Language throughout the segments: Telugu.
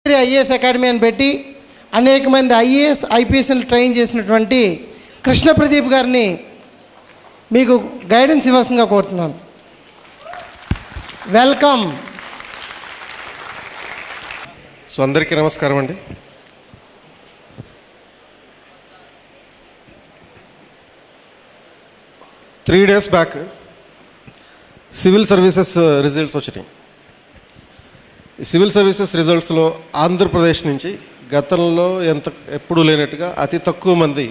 ఐఏఎస్ అకాడమీ అని పెట్టి అనేక మంది ఐఏఎస్ ఐపీఎస్ని ట్రైన్ చేసినటువంటి కృష్ణ ప్రదీప్ గారిని మీకు గైడెన్స్ ఇవ్వాల్సిందిగా కోరుతున్నాను వెల్కమ్ సో అందరికీ నమస్కారం అండి three days back civil services results వచ్చినాయి ఈ సివిల్ సర్వీసెస్ రిజల్ట్స్లో ఆంధ్రప్రదేశ్ నుంచి గతంలో ఎంత ఎప్పుడూ లేనట్టుగా అతి తక్కువ మంది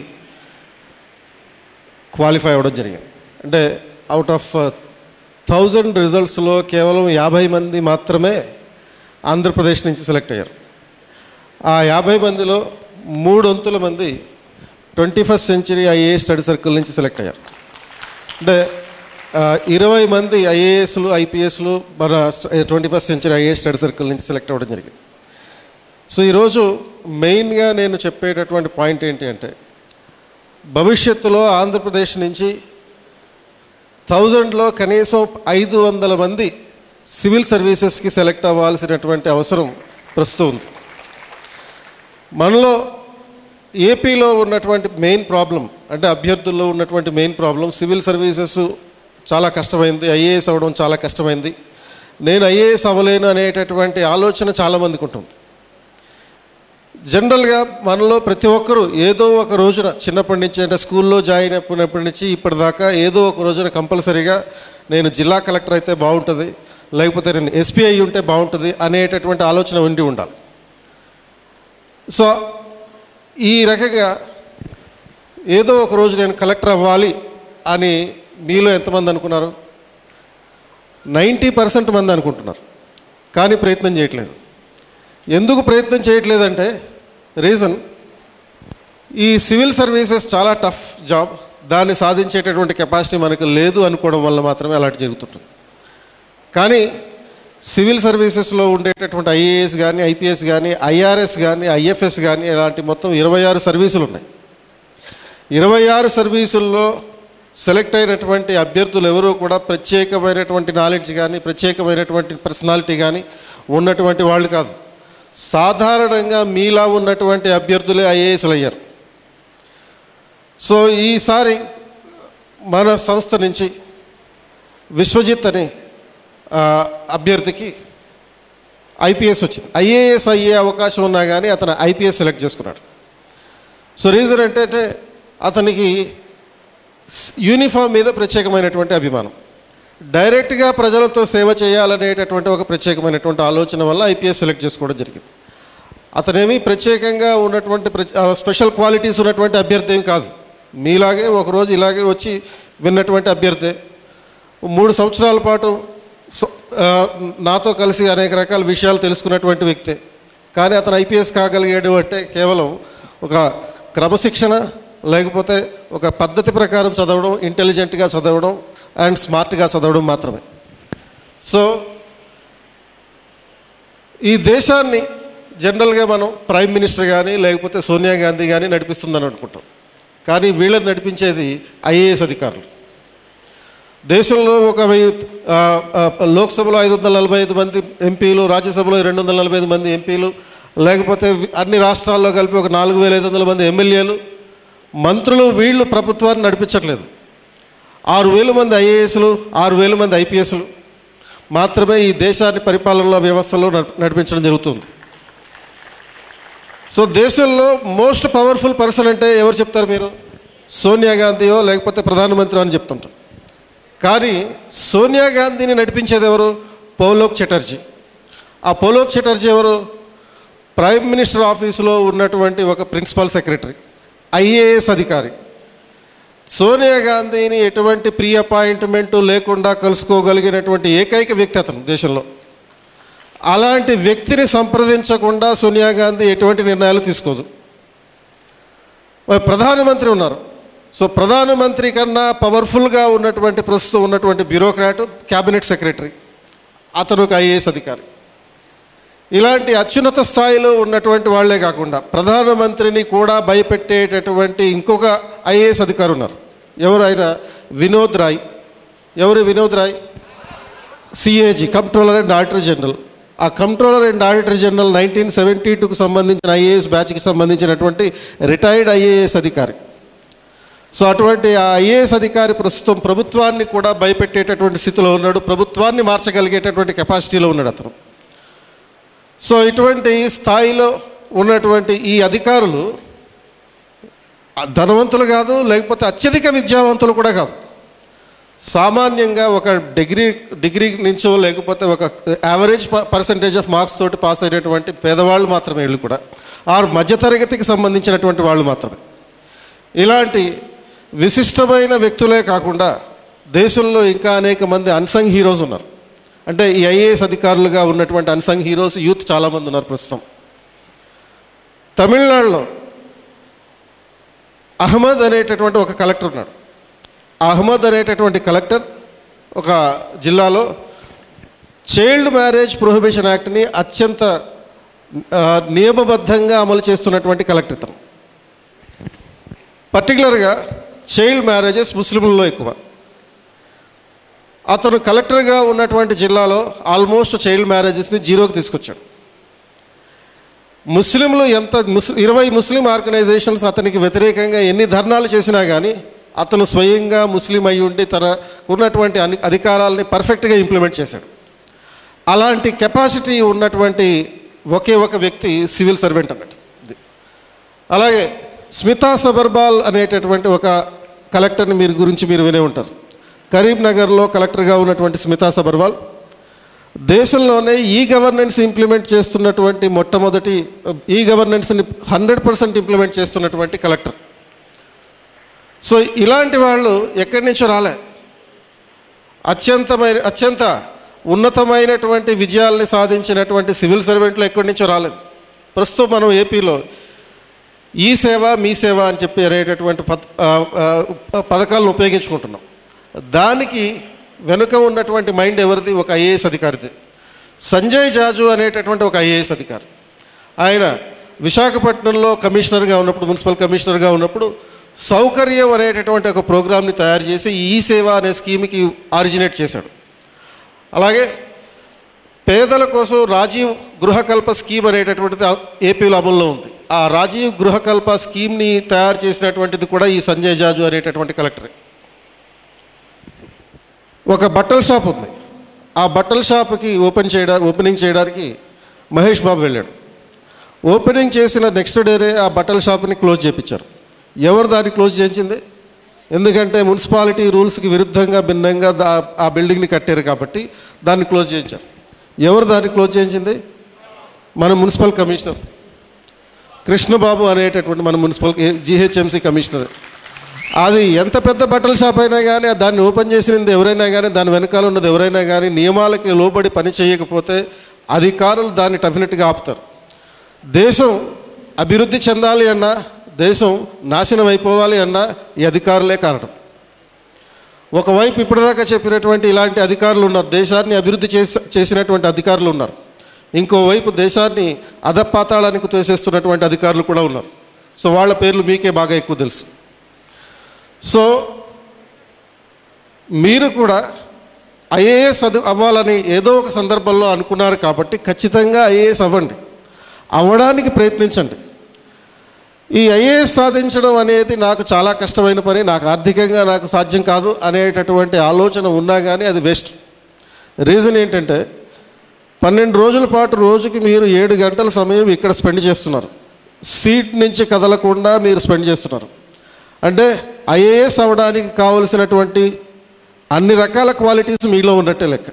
క్వాలిఫై అవ్వడం జరిగింది అంటే అవుట్ ఆఫ్ థౌజండ్ రిజల్ట్స్లో కేవలం యాభై మంది మాత్రమే ఆంధ్రప్రదేశ్ నుంచి సెలెక్ట్ అయ్యారు ఆ యాభై మందిలో మూడొంతుల మంది twenty first century IAS study circle నుంచి సెలెక్ట్ అయ్యారు అంటే ఆ, ఇరవై మంది ఐఏఎస్లు ఐపీఎస్లు మన twenty first century IAS study circle నుంచి సెలెక్ట్ అవ్వడం జరిగింది సో ఈరోజు మెయిన్గా నేను చెప్పేటటువంటి పాయింట్ ఏంటి అంటే భవిష్యత్తులో ఆంధ్రప్రదేశ్ నుంచి థౌజండ్లో కనీసం ఐదు వందల మంది సివిల్ సర్వీసెస్కి సెలెక్ట్ అవ్వాల్సినటువంటి అవసరం ప్రస్తుతం ఉంది మనలో ఏపీలో ఉన్నటువంటి మెయిన్ ప్రాబ్లం అంటే అభ్యర్థుల్లో ఉన్నటువంటి మెయిన్ ప్రాబ్లం సివిల్ సర్వీసెస్ చాలా కష్టమైంది ఐఏఎస్ అవ్వడం చాలా కష్టమైంది నేను ఐఏఎస్ అవ్వలేను అనేటటువంటి ఆలోచన చాలామందికి ఉంటుంది జనరల్గా మనలో ప్రతి ఒక్కరూ ఏదో ఒక రోజున చిన్నప్పటి నుంచి అంటే స్కూల్లో జాయిన్ అయినప్పటి నుంచి ఇప్పటిదాకా ఏదో ఒక రోజున కంపల్సరీగా నేను జిల్లా కలెక్టర్ అయితే బాగుంటుంది లేకపోతే నేను ఎస్పీ అయి ఉంటే బాగుంటుంది అనేటటువంటి ఆలోచన ఉండి ఉండాలి సో ఈ రకంగా ఏదో ఒక రోజు నేను కలెక్టర్ అవ్వాలి అని మీలో ఎంతమంది అనుకున్నారు నైంటీ పర్సెంట్ మంది అనుకుంటున్నారు కానీ ప్రయత్నం చేయట్లేదు ఎందుకు ప్రయత్నం చేయట్లేదంటే రీజన్ ఈ సివిల్ సర్వీసెస్ చాలా టఫ్ జాబ్ దాన్ని సాధించేటటువంటి కెపాసిటీ మనకు లేదు అనుకోవడం వల్ల మాత్రమే అలాంటి జరుగుతుంటుంది కానీ సివిల్ సర్వీసెస్లో ఉండేటటువంటి ఐఏఎస్ కానీ ఐపీఎస్ కానీ ఐఆర్ఎస్ కానీ ఐఎఫ్ఎస్ కానీ ఇలాంటి మొత్తం ఇరవై ఆరు సర్వీసులు ఉన్నాయి ఇరవై ఆరు సర్వీసుల్లో సెలెక్ట్ అయినటువంటి అభ్యర్థులు ఎవరూ కూడా ప్రత్యేకమైనటువంటి నాలెడ్జ్ కానీ ప్రత్యేకమైనటువంటి పర్సనాలిటీ కానీ ఉన్నటువంటి వాళ్ళు కాదు సాధారణంగా మీలా ఉన్నటువంటి అభ్యర్థులే ఐఏఎస్లు అయ్యారు సో ఈసారి మన సంస్థ నుంచి విశ్వజిత్ అనే ఆ, అభ్యర్థికి ఐపీఎస్ వచ్చింది ఐఏఎస్ అయ్యే అవకాశం ఉన్నా కానీ అతను ఐపీఎస్ సెలెక్ట్ చేసుకున్నాడు సో రీజన్ అంటే అంటే అతనికి స్- యూనిఫామ్ మీద ప్రత్యేకమైనటువంటి అభిమానం డైరెక్ట్గా ప్రజలతో సేవ చేయాలనేటటువంటి ఒక ప్రత్యేకమైనటువంటి ఆలోచన వల్ల ఐపీఎస్ సెలెక్ట్ చేసుకోవడం జరిగింది అతనేమి ప్రత్యేకంగా ఉన్నటువంటి ప్ర- ఆ, స్పెషల్ క్వాలిటీస్ ఉన్నటువంటి అభ్యర్థి ఏం కాదు మీలాగే ఒకరోజు ఇలాగే వచ్చి విన్నటువంటి అభ్యర్థి మూడు సంవత్సరాల పాటు స- ఆ, నాతో కలిసి అనేక రకాల విషయాలు తెలుసుకున్నటువంటి వ్యక్తే కానీ అతను ఐపీఎస్ కాగలిగాడు అంటే కేవలం ఒక క్రమశిక్షణ లేకపోతే ఒక పద్ధతి ప్రకారం చదవడం ఇంటెలిజెంట్గా చదవడం అండ్ స్మార్ట్గా చదవడం మాత్రమే సో ఈ దేశాన్ని జనరల్గా మనం ప్రైమ్ మినిస్టర్ కానీ లేకపోతే సోనియా గాంధీ కానీ నడిపిస్తుందని అనుకుంటాం కానీ వీళ్ళని నడిపించేది ఐఏఎస్ అధికారులు దేశంలో ఒక వెయ్యి ఆ, ఆ, లోక్సభలో ఐదు వందల నలభై ఐదు మంది ఎంపీలు రాజ్యసభలో రెండు వందల నలభై ఐదు మంది ఎంపీలు లేకపోతే వి- అన్ని రాష్ట్రాల్లో కలిపి ఒక నాలుగు వేల ఐదు వందల మంది ఎమ్మెల్యేలు మంత్రులు వీళ్ళు ప్రభుత్వాన్ని నడిపించట్లేదు ఆరు వేల మంది ఐఏఎస్లు ఆరు వేల మంది ఐపీఎస్లు మాత్రమే ఈ దేశాన్ని పరిపాలనలో వ్యవస్థలో నడి- నడిపించడం జరుగుతుంది సో దేశంలో మోస్ట్ పవర్ఫుల్ పర్సన్ అంటే ఎవరు చెప్తారు మీరు సోనియా గాంధీయో లేకపోతే ప్రధానమంత్రి అని చెప్తుంటారు కానీ సోనియా గాంధీని నడిపించేది ఎవరు పౌలోక్ చటర్జీ ఆ పౌలోక్ చటర్జీ ఎవరు ప్రైమ్ మినిస్టర్ ఆఫీసులో ఉన్నటువంటి ఒక ప్రిన్సిపల్ సెక్రటరీ ఐఏఎస్ అధికారి సోనియా గాంధీని ఎటువంటి ప్రీ అపాయింట్మెంట్ లేకుండా కలుసుకోగలిగినటువంటి ఏకైక వ్యక్తి అతను దేశంలో అలాంటి వ్యక్తిని సంప్రదించకుండా సోనియా గాంధీ ఎటువంటి నిర్ణయాలు తీసుకోదు మరి ప్రధానమంత్రి ఉన్నారు సో ప్రధానమంత్రి కన్నా పవర్ఫుల్గా ఉన్నటువంటి ప్రస్తుతం ఉన్నటువంటి బ్యూరోక్రాట్ క్యాబినెట్ సెక్రటరీ అతను ఒక ఐఏఎస్ అధికారి ఇలాంటి అత్యున్నత స్థాయిలో ఉన్నటువంటి వాళ్ళే కాకుండా ప్రధానమంత్రిని కూడా భయపెట్టేటటువంటి ఇంకొక ఐఏఎస్ అధికారి ఉన్నారు ఎవరు ఆయన వినోద్ రాయ్ ఎవరు Vinod Rai CAG controller and auditor general ఆ controller and auditor general nineteen seventy టూకు సంబంధించిన ఐఏఎస్ బ్యాచ్కి సంబంధించినటువంటి రిటైర్డ్ ఐఏఎస్ అధికారి సో అటువంటి ఆ ఐఏఎస్ అధికారి ప్రస్తుతం ప్రభుత్వాన్ని కూడా భయపెట్టేటటువంటి స్థితిలో ఉన్నాడు ప్రభుత్వాన్ని మార్చగలిగేటటువంటి కెపాసిటీలో ఉన్నాడు అతను సో ఇటువంటి స్థాయిలో ఉన్నటువంటి ఈ అధికారులు ధనవంతులు కాదు లేకపోతే అత్యధిక విద్యావంతులు కూడా కాదు సామాన్యంగా ఒక డిగ్రీ డిగ్రీ నుంచో లేకపోతే ఒక యావరేజ్ పర్సంటేజ్ ఆఫ్ మార్క్స్ తోటి పాస్ అయినటువంటి పేదవాళ్ళు మాత్రమే వీళ్ళు కూడా ఆరు మధ్యతరగతికి సంబంధించినటువంటి వాళ్ళు మాత్రమే ఇలాంటి విశిష్టమైన వ్యక్తులే కాకుండా దేశంలో ఇంకా అనేక మంది అన్సంగ్ హీరోస్ ఉన్నారు అంటే ఈ ఐఏఎస్ అధికారులుగా ఉన్నటువంటి అన్సంగ్ హీరోస్ యూత్ చాలామంది ఉన్నారు ప్రస్తుతం తమిళనాడులో అహ్మద్ అనేటటువంటి ఒక కలెక్టర్ ఉన్నాడు అహ్మద్ అనేటటువంటి కలెక్టర్ ఒక జిల్లాలో చైల్డ్ మ్యారేజ్ ప్రొహిబిషన్ యాక్ట్ని అత్యంత ఆ, నియమబద్ధంగా అమలు చేస్తున్నటువంటి కలెక్టర్ ఇతను పర్టికులర్గా చైల్డ్ మ్యారేజెస్ ముస్లింలలో ఎక్కువ అతను కలెక్టర్గా ఉన్నటువంటి జిల్లాలో ఆల్మోస్ట్ చైల్డ్ మ్యారేజెస్ని జీరోకి తీసుకొచ్చాడు ముస్లింలు ఎంత ముస్ ఇరవై ముస్లిం ఆర్గనైజేషన్స్ అతనికి వ్యతిరేకంగా ఎన్ని ధర్నాలు చేసినా కానీ అతను స్వయంగా ముస్లిం అయి ఉండి తన ఉన్నటువంటి అన్ని అధికారాలని పర్ఫెక్ట్గా ఇంప్లిమెంట్ చేశాడు అలాంటి కెపాసిటీ ఉన్నటువంటి ఒకే ఒక వ్యక్తి సివిల్ సర్వెంట్ అన్నట్టు ఇది. అలాగే స్మితా సబర్బాల్ అనేటటువంటి ఒక కలెక్టర్ని మీరు గురించి మీరు వినే ఉంటారు కరీంనగర్లో కలెక్టర్గా ఉన్నటువంటి స్మితా సబర్వాల్ దేశంలోనే ఈ గవర్నెన్స్ ఇంప్లిమెంట్ చేస్తున్నటువంటి మొట్టమొదటి ఈ గవర్నెన్స్ని హండ్రెడ్ పర్సెంట్ ఇంప్లిమెంట్ చేస్తున్నటువంటి కలెక్టర్ సో ఇలాంటి వాళ్ళు ఎక్కడి నుంచో రాలే అత్యంతమైన అత్యంత ఉన్నతమైనటువంటి విజయాల్ని సాధించినటువంటి సివిల్ సర్వెంట్లు ఎక్కడి నుంచో రాలేదు ప్రస్తుతం మనం ఏపీలో ఈ సేవ మీ సేవ అని చెప్పి అనేటటువంటి పథ ఆ, ఆ, పథకాలను ఉపయోగించుకుంటున్నాం దానికి వెనుక ఉన్నటువంటి మైండ్ ఎవరిది ఒక ఐఏఎస్ అధికారిది సంజయ్ జాజు అనేటటువంటి ఒక ఐఏఎస్ అధికారి ఆయన విశాఖపట్నంలో కమిషనర్గా ఉన్నప్పుడు మున్సిపల్ కమిషనర్గా ఉన్నప్పుడు సౌకర్యం అనేటటువంటి ఒక ప్రోగ్రామ్ని తయారు చేసి ఈ సేవ అనే స్కీమ్కి ఆరిజినేట్ చేశాడు అలాగే పేదల కోసం రాజీవ్ గృహకల్ప స్కీమ్ అనేటటువంటిది ఆ- ఏపీలో అమల్లో ఉంది ఆ రాజీవ్ గృహకల్ప స్కీమ్ని తయారు చేసినటువంటిది కూడా ఈ సంజయ్ జాజు అనేటటువంటి కలెక్టరే ఒక బట్టల షాప్ ఉంది ఆ బట్టల షాప్కి ఓపెన్ చేయడానికి ఓపెనింగ్ చేయడానికి మహేష్ బాబు వెళ్ళాడు ఓపెనింగ్ చేసిన నెక్స్ట్ డేనే ఆ బట్టల షాప్ని క్లోజ్ చేయించారు ఎవరు దాన్ని క్లోజ్ చేయించింది ఎందుకంటే మున్సిపాలిటీ రూల్స్కి విరుద్ధంగా భిన్నంగా దా- ఆ బిల్డింగ్ని కట్టారు కాబట్టి దాన్ని క్లోజ్ చేయించారు ఎవరు దాన్ని క్లోజ్ చేయించింది మన మున్సిపల్ కమిషనర్ కృష్ణబాబు అనేటటువంటి మన మున్సిపల్ జిహెచ్ఎంసీ కమిషనర్ అది ఎంత పెద్ద బట్టల షాప్ అయినా కానీ దాన్ని ఓపెన్ చేసినది ఎవరైనా కానీ దాని వెనకాల ఉన్నది ఎవరైనా కానీ నియమాలకి లోబడి పని చేయకపోతే అధికారులు దాన్ని డెఫినెట్గా ఆపుతారు దేశం అభివృద్ధి చెందాలి అన్నా దేశం నాశనం అయిపోవాలి అన్నా ఈ అధికారులే కారణం ఒకవైపు ఇప్పటిదాకా చెప్పినటువంటి ఇలాంటి అధికారులు ఉన్నారు దేశాన్ని అభివృద్ధి చేసి చేసినటువంటి అధికారులు ఉన్నారు ఇంకోవైపు దేశాన్ని అధపాతాళానికి తోసేస్తున్నటువంటి అధికారులు కూడా ఉన్నారు సో వాళ్ళ పేర్లు మీకే బాగా ఎక్కువ తెలుసు సో మీరు కూడా ఐఏఎస్ అది అవ్వాలని ఏదో ఒక సందర్భంలో అనుకున్నారు కాబట్టి ఖచ్చితంగా ఐఏఎస్ అవ్వండి అవ్వడానికి ప్రయత్నించండి ఈ ఐఏఎస్ సాధించడం అనేది నాకు చాలా కష్టమైన పని నాకు ఆర్థికంగా నాకు సాధ్యం కాదు అనేటటువంటి ఆలోచన ఉన్నా కానీ అది వేస్ట్ రీజన్ ఏంటంటే పన్నెండు రోజుల పాటు రోజుకి మీరు ఏడు గంటల సమయం ఇక్కడ స్పెండ్ చేస్తున్నారు సీట్ నుంచి కదలకుండా మీరు స్పెండ్ చేస్తున్నారు అంటే ఐఏఎస్ అవ్వడానికి కావలసినటువంటి అన్ని రకాల క్వాలిటీస్ మీలో ఉన్నట్టే లెక్క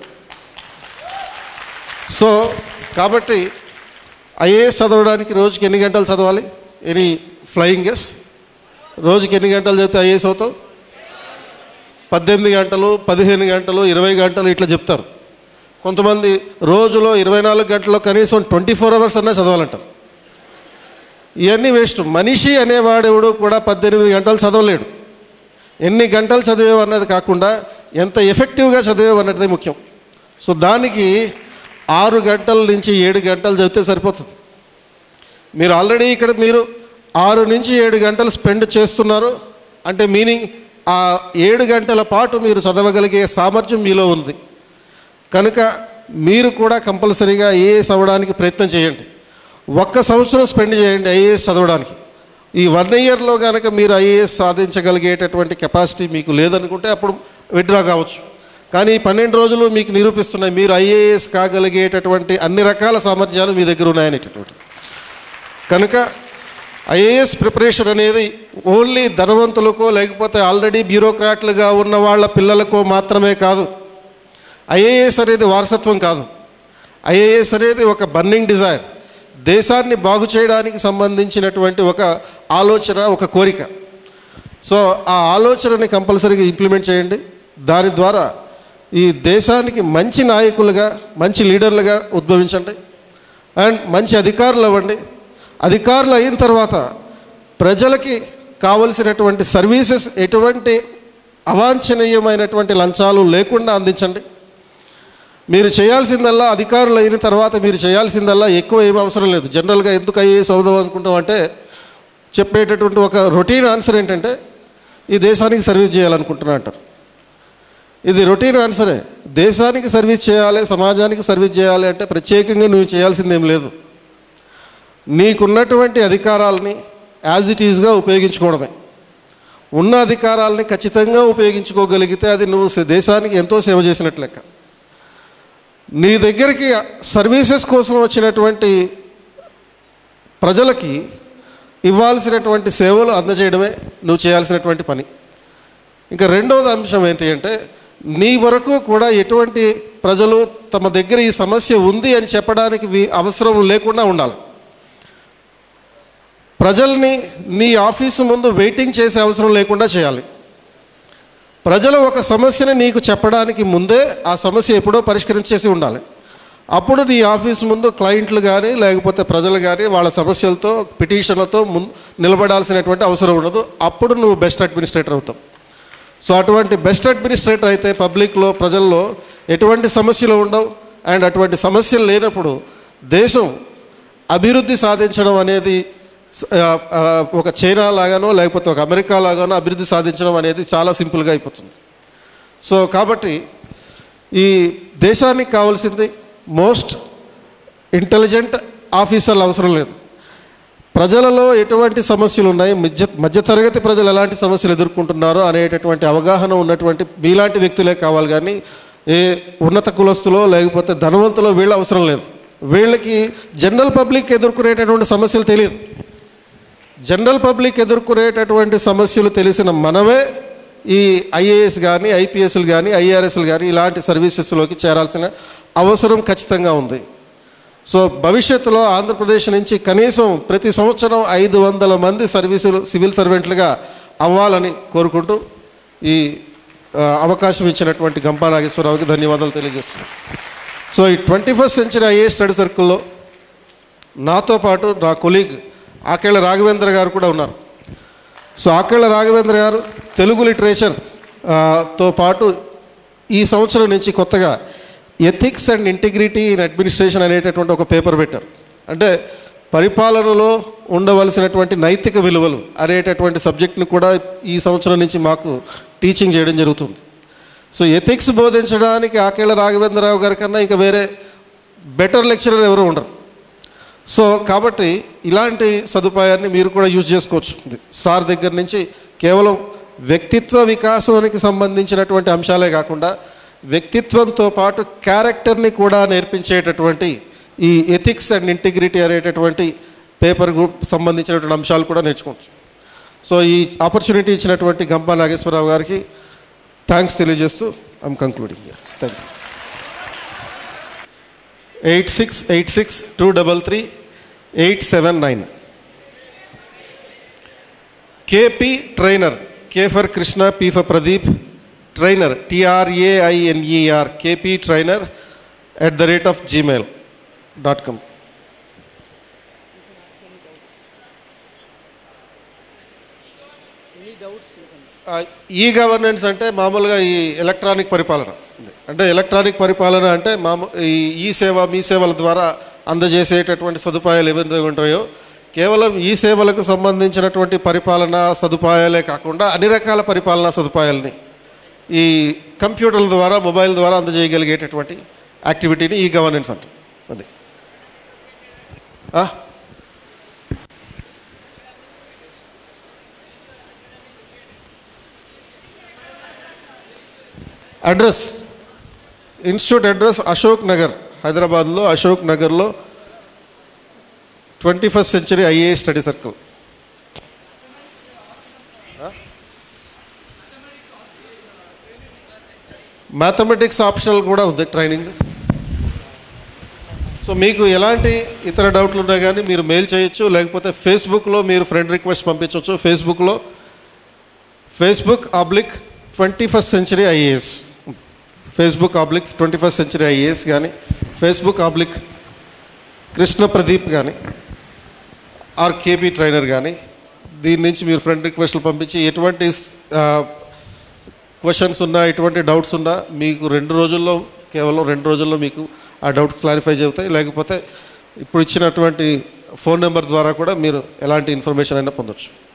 సో కాబట్టి ఐఏఎస్ చదవడానికి రోజుకి ఎన్ని గంటలు చదవాలి ఎనీ ఫ్లయింగ్ గెస్ రోజుకి ఎన్ని గంటలు చదివితే ఐఏఎస్ అవుతావు పద్దెనిమిది గంటలు పదిహేను గంటలు ఇరవై గంటలు ఇట్లా చెప్తారు కొంతమంది రోజులో ఇరవై నాలుగు గంటల్లో కనీసం ట్వంటీ ఫోర్ అవర్స్ అన్నా చదవాలంటారు ఇవన్నీ వేస్ట్ మనిషి అనేవాడెవడు కూడా పద్దెనిమిది గంటలు చదవలేడు ఎన్ని గంటలు చదివేవు అన్నది కాకుండా ఎంత ఎఫెక్టివ్గా చదివేవు అన్నది ముఖ్యం సో దానికి ఆరు గంటల నుంచి ఏడు గంటలు చదివితే సరిపోతుంది మీరు ఆల్రెడీ ఇక్కడ మీరు ఆరు నుంచి ఏడు గంటలు స్పెండ్ చేస్తున్నారు అంటే మీనింగ్ ఆ ఏడు గంటల పాటు మీరు చదవగలిగే సామర్థ్యం మీలో ఉంది కనుక మీరు కూడా కంపల్సరీగా ఐఏఎస్ అవ్వడానికి ప్రయత్నం చేయండి ఒక్క సంవత్సరం స్పెండ్ చేయండి ఐఏఎస్ చదవడానికి ఈ వన్ ఇయర్లో కనుక మీరు ఐఏఎస్ సాధించగలిగేటటువంటి కెపాసిటీ మీకు లేదనుకుంటే అప్పుడు విత్డ్రా కావచ్చు కానీ ఈ పన్నెండు రోజులు మీకు నిరూపిస్తున్నాయి మీరు ఐఏఎస్ కాగలిగేటటువంటి అన్ని రకాల సామర్థ్యాలు మీ దగ్గర ఉన్నాయనేటటువంటి కనుక ఐఏఎస్ ప్రిపరేషన్ అనేది ఓన్లీ ధనవంతులకో లేకపోతే ఆల్రెడీ బ్యూరోక్రాట్లుగా ఉన్న వాళ్ళ పిల్లలకో మాత్రమే కాదు ఐఏఎస్ అనేది వారసత్వం కాదు ఐఏఎస్ అనేది ఒక బర్నింగ్ డిజైర్ దేశాన్ని బాగు చేయడానికి సంబంధించినటువంటి ఒక ఆలోచన ఒక కోరిక సో ఆ ఆలోచనని కంపల్సరీగా ఇంప్లిమెంట్ చేయండి దాని ద్వారా ఈ దేశానికి మంచి నాయకులుగా మంచి లీడర్లుగా ఉద్భవించండి అండ్ మంచి అధికారులు అవ్వండి అధికారులు అయిన తర్వాత ప్రజలకి కావలసినటువంటి సర్వీసెస్ ఎటువంటి అవాంఛనీయమైనటువంటి లంచాలు లేకుండా అందించండి మీరు చేయాల్సిందల్లా అధికారులు అయిన తర్వాత మీరు చేయాల్సిందల్లా ఎక్కువ ఏం అవసరం లేదు జనరల్గా ఎందుకు ఐఏఎస్ అవుదాం అనుకుంటాం అంటే చెప్పేటటువంటి ఒక రొటీన్ ఆన్సర్ ఏంటంటే ఈ దేశానికి సర్వీస్ చేయాలనుకుంటున్నా అంటారు ఇది రొటీన్ ఆన్సరే దేశానికి సర్వీస్ చేయాలి సమాజానికి సర్వీస్ చేయాలి అంటే ప్రత్యేకంగా నువ్వు చేయాల్సింది ఏం లేదు నీకున్నటువంటి అధికారాలని యాజ్ ఇట్ ఈజ్గా ఉపయోగించుకోవడమే ఉన్న అధికారాలని ఖచ్చితంగా ఉపయోగించుకోగలిగితే అది నువ్వు సే- దేశానికి ఎంతో సేవ చేసినట్లు లెక్క నీ దగ్గరికి సర్వీసెస్ కోసం వచ్చినటువంటి ప్రజలకి ఇవ్వాల్సినటువంటి సేవలు అందజేయడమే నువ్వు చేయాల్సినటువంటి పని ఇంకా రెండవది అంశం ఏంటి అంటే నీ వరకు కూడా ఎటువంటి ప్రజలు తమ దగ్గర ఈ సమస్య ఉంది అని చెప్పడానికి వి- అవసరం లేకుండా ఉండాలి ప్రజల్ని నీ ఆఫీసు ముందు వెయిటింగ్ చేసే అవసరం లేకుండా చేయాలి ప్రజలు ఒక సమస్యని నీకు చెప్పడానికి ముందే ఆ సమస్య ఎప్పుడో పరిష్కరించేసి ఉండాలి అప్పుడు నీ ఆఫీస్ ముందు క్లయింట్లు కానీ లేకపోతే ప్రజలు కానీ వాళ్ళ సమస్యలతో పిటిషన్లతో ముందు నిలబడాల్సినటువంటి అవసరం ఉండదు అప్పుడు నువ్వు బెస్ట్ అడ్మినిస్ట్రేటర్ అవుతావు సో అటువంటి బెస్ట్ అడ్మినిస్ట్రేటర్ అయితే పబ్లిక్లో ప్రజల్లో ఎటువంటి సమస్యలు ఉండవు అండ్ అటువంటి సమస్యలు లేనప్పుడు దేశం అభివృద్ధి సాధించడం అనేది స- ఆ, ఆ, ఒక చైనా లాగానో లేకపోతే ఒక అమెరికా లాగానో అభివృద్ధి సాధించడం అనేది చాలా సింపుల్గా అయిపోతుంది సో కాబట్టి ఈ దేశానికి కావాల్సింది మోస్ట్ ఇంటెలిజెంట్ ఆఫీసర్లు అవసరం లేదు ప్రజలలో ఎటువంటి సమస్యలు ఉన్నాయి మధ్య మధ్యతరగతి ప్రజలు ఎలాంటి సమస్యలు ఎదుర్కొంటున్నారో అనేటటువంటి అవగాహన ఉన్నటువంటి మీలాంటి వ్యక్తులే కావాలి కానీ ఏ ఉన్నత కులస్తులో లేకపోతే ధనవంతులో వీళ్ళ అవసరం లేదు వీళ్ళకి జనరల్ పబ్లిక్ ఎదుర్కొనేటటువంటి సమస్యలు తెలియదు జనరల్ పబ్లిక్ ఎదుర్కొనేటటువంటి సమస్యలు తెలిసిన మనమే ఈ ఐఏఎస్ కానీ ఐపీఎస్లు కానీ ఐఆర్ఎస్లు కానీ ఇలాంటి సర్వీసెస్లోకి చేరాల్సిన అవసరం ఖచ్చితంగా ఉంది సో భవిష్యత్తులో ఆంధ్రప్రదేశ్ నుంచి కనీసం ప్రతి సంవత్సరం ఐదు వందల మంది సర్వీసులు సివిల్ సర్వెంట్లుగా అవ్వాలని కోరుకుంటూ ఈ ఆ, అవకాశం ఇచ్చినటువంటి గంపా నాగేశ్వరరావుకి ధన్యవాదాలు తెలియజేస్తున్నాను సో ఈ twenty first century IAS study సర్కిల్లో నాతో పాటు నా కొలీగ్ ఆకేళ్ళ రాఘవేంద్ర గారు కూడా ఉన్నారు సో ఆకేళ్ళ రాఘవేంద్ర గారు తెలుగు లిటరేచర్ ఆ, తో పాటు ఈ సంవత్సరం నుంచి కొత్తగా ethics and integrity in administration అనేటటువంటి ఒక పేపర్ పెట్టారు అంటే పరిపాలనలో ఉండవలసినటువంటి నైతిక విలువలు అనేటటువంటి సబ్జెక్ట్ని కూడా ఈ సంవత్సరం నుంచి మాకు టీచింగ్ చేయడం జరుగుతుంది సో ఎథిక్స్ బోధించడానికి ఆకేళ్ళ రాఘవేంద్రరావు గారి కన్నా ఇంకా వేరే బెటర్ లెక్చరర్ ఎవరు ఉండరు సో కాబట్టి ఇలాంటి సదుపాయాన్ని మీరు కూడా యూజ్ చేసుకోవచ్చు సార్ దగ్గర నుంచి కేవలం వ్యక్తిత్వ వికాసానికి సంబంధించినటువంటి అంశాలే కాకుండా వ్యక్తిత్వంతో పాటు క్యారెక్టర్ని కూడా నేర్పించేటటువంటి ఈ ఎథిక్స్ అండ్ ఇంటిగ్రిటీ అనేటటువంటి పేపర్ గ్రూప్ సంబంధించినటువంటి అంశాలు కూడా నేర్చుకోవచ్చు సో ఈ ఆపర్చునిటీ ఇచ్చినటువంటి గంపా నాగేశ్వరరావు గారికి థ్యాంక్స్ తెలియజేస్తూ I'm concluding thank you eight six eight six two double three eight seven nine KP trainer K for Krishna P for Pradeep trainer టిఆర్ఏఐఎన్ఈఆర్ KP trainer at the rate of Gmail dot com e governance అంటే మామూలుగా ఈ ఎలక్ట్రానిక్ పరిపాలన అంటే ఎలక్ట్రానిక్ పరిపాలన అంటే మామూ ఈ ఈ సేవ మీ సేవల ద్వారా అందజేసేటటువంటి సదుపాయాలు ఏవైతే ఉంటాయో కేవలం ఈ సేవలకు సంబంధించినటువంటి పరిపాలన సదుపాయాలే కాకుండా అన్ని రకాల పరిపాలనా సదుపాయాలని ఈ కంప్యూటర్ల ద్వారా మొబైల్ ద్వారా అందజేయగలిగేటటువంటి యాక్టివిటీని ఈ గవర్నెన్స్ అంటాం అది ఆ? Address institute address Ashok Nagar హైదరాబాద్లో అశోక్ నగర్లో twenty first century IA study circle mathematics optional కూడా ఉంది ట్రైనింగ్ సో మీకు ఎలాంటి ఇతర డౌట్లు ఉన్నా కానీ మీరు మెయిల్ చేయొచ్చు లేకపోతే ఫేస్బుక్లో మీరు ఫ్రెండ్ రిక్వెస్ట్ పంపించవచ్చు ఫేస్బుక్లో Facebook oblique twenty first century IAS Facebook oblique twenty first century IAS కానీ ఫేస్బుక్ ఆబ్లిక్ కృష్ణ ప్రదీప్ కానీ ఆర్ కేబీ ట్రైనర్ కానీ దీని నుంచి మీరు ఫ్రెండ్ రిక్వెస్ట్లు పంపించి ఎటువంటి క్వశ్చన్స్ ఉన్నా ఎటువంటి డౌట్స్ ఉన్నా మీకు రెండు రోజుల్లో కేవలం రెండు రోజుల్లో మీకు ఆ డౌట్స్ క్లారిఫై అవుతాయి లేకపోతే ఇప్పుడు ఇచ్చినటువంటి ఫోన్ నెంబర్ ద్వారా కూడా మీరు ఎలాంటి ఇన్ఫర్మేషన్ అయినా పొందొచ్చు